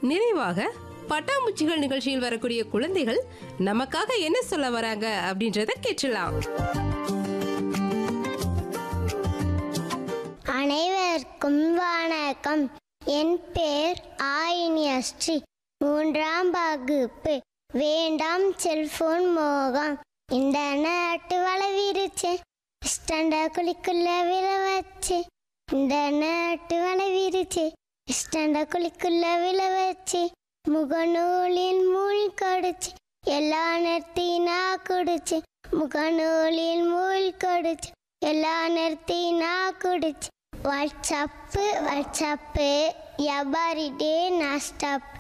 நிறைவாக பட்டாம்பூச்சிகள் நிகழ்ச்சியில் வரக்கூடிய குழந்தைகள் நமக்காக என்ன சொல்ல வராங்க அப்படின்றத கேட்கலாம் அனைவருக்கும் வணக்கம் என் பேர் ஆயினியஸ்ரீ மூன்றாம் வகுப்பு வேண்டாம் செல்போன் மோகம் இந்த நாட்டு வளவிருச்சு இஷ்டண்ட குழிக்குள்ள விழ வச்சு இந்த நாட்டு வளவிருச்சு இஷ்டண்ட குழிக்குள்ள விழ வச்சு முகநூலில் மூழ் கடிச்சு எல்லா நிறுத்தி நான் குடிச்சு முகநூலில் மூழ் கடிச்சு எல்லா நிறுத்தி நான் குடிச்சு வாட்ஸ்அப்பு வாட்ஸ்அப்பு எவ்ரி டே நான் ஸ்டாப்